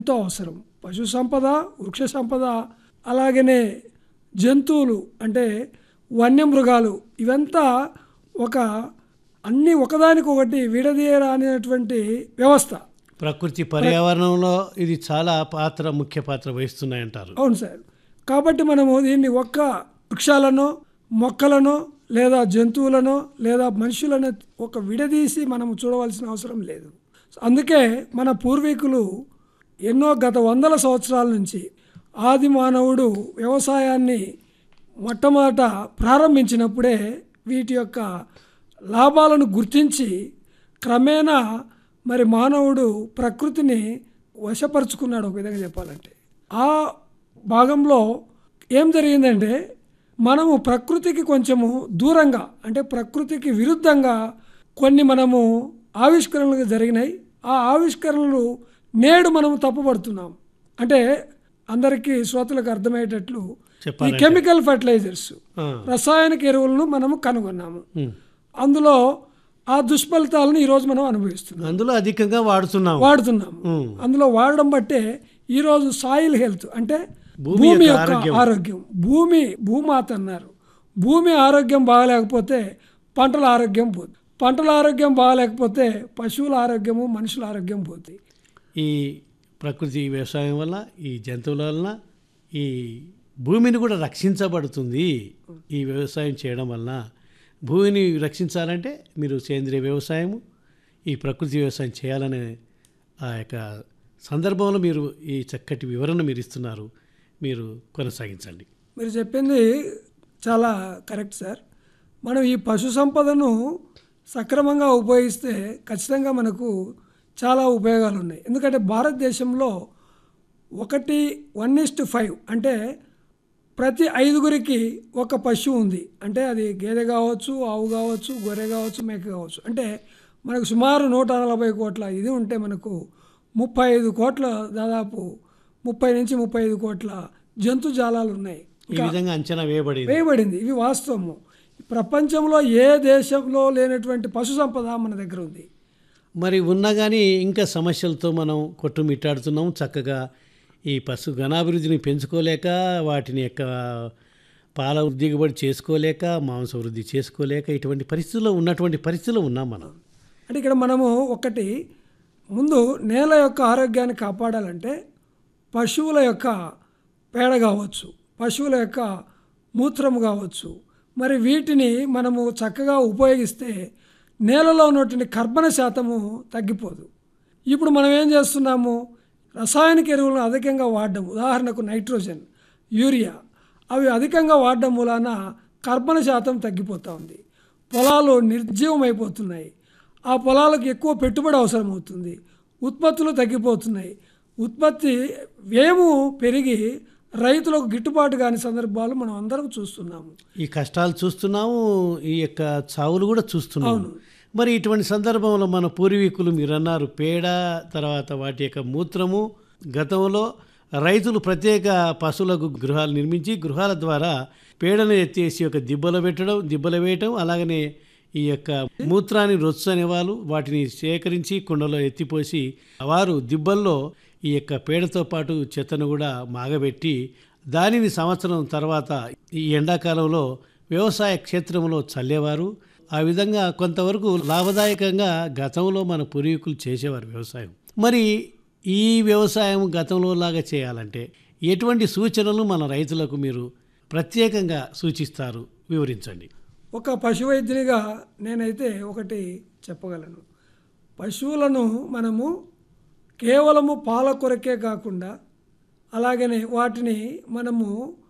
ఎంతో అవసరం పశు సంపద వృక్ష సంపద అలాగనే జంతువులు అంటే వన్యమృగాలు ఇవంతా ఒక అన్నీ ఒకదానికొకటి విడదీయరానేటువంటి వ్యవస్థ ప్రకృతి పర్యావరణంలో ఇది చాలా పాత్ర ముఖ్య పాత్ర వహిస్తున్నాయంటారు అవును సార్ కాబట్టి మనము దీన్ని ఒక్క వృక్షాలను మొక్కలను లేదా జంతువులను లేదా మనుషులను ఒక విడదీసి మనము చూడవలసిన అవసరం లేదు అందుకే మన పూర్వీకులు ఎన్నో గత వందల సంవత్సరాల నుంచి ఆది మానవుడు వ్యవసాయాన్ని మొట్టమొదట ప్రారంభించినప్పుడే వీటి యొక్క లాభాలను గుర్తించి క్రమేణా మరి మానవుడు ప్రకృతిని వశపరుచుకున్నాడు ఒక విధంగా చెప్పాలంటే ఆ భాగంలో ఏం జరిగిందంటే మనము ప్రకృతికి కొంచెము దూరంగా అంటే ప్రకృతికి విరుద్ధంగా కొన్ని మనము ఆవిష్కరణలు జరిగినాయి ఆ ఆవిష్కరణలు నేడు మనము తప్పుపడుతున్నాం అంటే అందరికీ శ్రోతలకు అర్థమయ్యేటట్లు ఈ చెప్పాలంటే. కెమికల్ ఫర్టిలైజర్స్ ఆ, రసాయనిక ఎరువులను మనము కనుగొన్నాము ఉమ్. అందులో ఆ దుష్ఫలితాలను ఈరోజు మనం అనుభవిస్తున్నాం అందులో అధికంగా వాడుతున్నాం వాడుతున్నాం ఉమ్. అందులో వాడడం బట్టే ఈరోజు సాయిల్ హెల్త్ అంటే భూమి భూమి యొక్క యొక్క ఆరోగ్యం. ఆరోగ్యం భూమి భూమాత అన్నారు భూమి ఆరోగ్యం బాగలేకపోతే పంటల ఆరోగ్యం పోతుంది పంటల ఆరోగ్యం బాగలేకపోతే పశువుల ఆరోగ్యము మనుషుల ఆరోగ్యం పోతుంది ఈ ప్రకృతి వ్యవసాయం వల్ల ఈ జంతువుల వలన ఈ భూమిని కూడా రక్షించబడుతుంది ఈ వ్యవసాయం చేయడం వలన భూమిని రక్షించాలంటే మీరు సేంద్రియ వ్యవసాయము ఈ ప్రకృతి వ్యవసాయం చేయాలనే ఆ యొక్క సందర్భంలో మీరు ఈ చక్కటి వివరణ మీరు ఇస్తున్నారు మీరు కొనసాగించండి మీరు చెప్పింది చాలా కరెక్ట్ సార్ మనం ఈ పశు సంపదను సక్రమంగా ఉపయోగిస్తే ఖచ్చితంగా మనకు చాలా ఉపయోగాలు ఉన్నాయి ఎందుకంటే భారతదేశంలో ఒకటి వన్ ఇస్ట్ ఫైవ్ అంటే ప్రతి ఐదుగురికి ఒక పశువు ఉంది అంటే అది గేదె కావచ్చు ఆవు కావచ్చు గొర్రె కావచ్చు మేక కావచ్చు అంటే మనకు సుమారు నూట నలభై కోట్ల ఇది ఉంటే మనకు ముప్పై ఐదు కోట్ల దాదాపు ముప్పై నుంచి ముప్పై ఐదు కోట్ల జంతు జాలాలు ఉన్నాయి ఈ విధంగా అంచనా వేయబడింది వేయబడింది ఇవి వాస్తవము ప్రపంచంలో ఏ దేశంలో లేనటువంటి పశు సంపద మన దగ్గర ఉంది మరి ఉన్నా కానీ ఇంకా సమస్యలతో మనం కొట్టుమిట్టాడుతున్నాం చక్కగా ఈ పశు ఘనాభివృద్ధిని పెంచుకోలేక వాటిని యొక్క పాల దిగుబడి చేసుకోలేక మాంస వృద్ధి చేసుకోలేక ఇటువంటి పరిస్థితుల్లో ఉన్నటువంటి పరిస్థితుల్లో ఉన్నాం మనం అంటే ఇక్కడ మనము ఒకటి ముందు నేల యొక్క ఆరోగ్యాన్ని కాపాడాలంటే పశువుల యొక్క పేడ కావచ్చు పశువుల యొక్క మూత్రము కావచ్చు మరి వీటిని మనము చక్కగా ఉపయోగిస్తే నేలలో ఉన్నటువంటి కర్బన శాతము తగ్గిపోదు ఇప్పుడు మనం ఏం చేస్తున్నాము రసాయనిక ఎరువులను అధికంగా వాడడం ఉదాహరణకు నైట్రోజన్ యూరియా అవి అధికంగా వాడడం మూలాన కర్బన శాతం తగ్గిపోతూ ఉంది పొలాలు నిర్జీవమైపోతున్నాయి ఆ పొలాలకు ఎక్కువ పెట్టుబడి అవసరం అవుతుంది ఉత్పత్తులు తగ్గిపోతున్నాయి ఉత్పత్తి వ్యయము పెరిగి రైతులకు గిట్టుబాటు కాని సందర్భాలు మనం అందరం చూస్తున్నాము ఈ కష్టాలు చూస్తున్నాము ఈ యొక్క చావులు కూడా చూస్తున్నాము మరి ఇటువంటి సందర్భంలో మన పూర్వీకులు మీరు అన్నారు పేడ తర్వాత వాటి యొక్క మూత్రము గతంలో రైతులు ప్రత్యేక పశువులకు గృహాలు నిర్మించి గృహాల ద్వారా పేడను ఎత్తేసి ఒక దిబ్బలో పెట్టడం దిబ్బలో వేయటం అలాగనే ఈ యొక్క మూత్రాన్ని రొచ్చు అనేవాళ్ళు వాటిని సేకరించి కుండలో ఎత్తిపోసి వారు దిబ్బల్లో ఈ యొక్క పేడతో పాటు చెత్తను కూడా మాగబెట్టి దానిని సంవత్సరం తర్వాత ఈ ఎండాకాలంలో వ్యవసాయ క్షేత్రంలో చల్లేవారు ఆ విధంగా కొంతవరకు లాభదాయకంగా గతంలో మన పూర్వీకులు చేసేవారు వ్యవసాయం మరి ఈ వ్యవసాయం గతంలో లాగా చేయాలంటే ఎటువంటి సూచనలు మన రైతులకు మీరు ప్రత్యేకంగా సూచిస్తారు వివరించండి ఒక పశు వైద్యునిగా నేనైతే ఒకటి చెప్పగలను పశువులను మనము కేవలము పాల కొరకే కాకుండా అలాగనే వాటిని మనము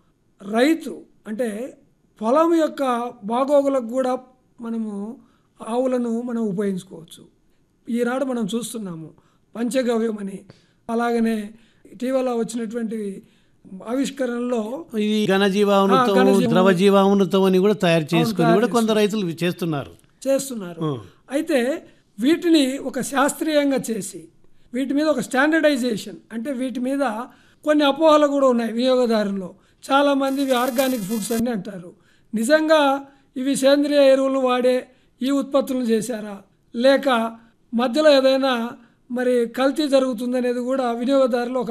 రైతు అంటే పొలం యొక్క బాగోగులకు కూడా మనము ఆవులను మనం ఉపయోగించుకోవచ్చు ఈనాడు మనం చూస్తున్నాము పంచగవ్యం అని అలాగనే ఇటీవల వచ్చినటువంటి ఆవిష్కరణలో ఇది ఘనజీవామృతం ఆ, ఘనజీవామృతం. ద్రవ జీవామృతం అని కూడా తయారు చేసుకొని కూడా కొంత రైతులు చేస్తున్నారు చేస్తున్నారు ఆ. అయితే వీటిని ఒక శాస్త్రీయంగా చేసి వీటి మీద ఒక స్టాండర్డైజేషన్ అంటే వీటి మీద కొన్ని అపోహలు కూడా ఉన్నాయి వినియోగదారుల్లో చాలామంది ఇవి ఆర్గానిక్ ఫుడ్స్ అని అంటారు నిజంగా ఇవి సేంద్రియ ఎరువులు వాడే ఈ ఉత్పత్తులను చేశారా లేక మధ్యలో ఏదైనా మరి కల్తీ జరుగుతుంది అనేది కూడా వినియోగదారులు ఒక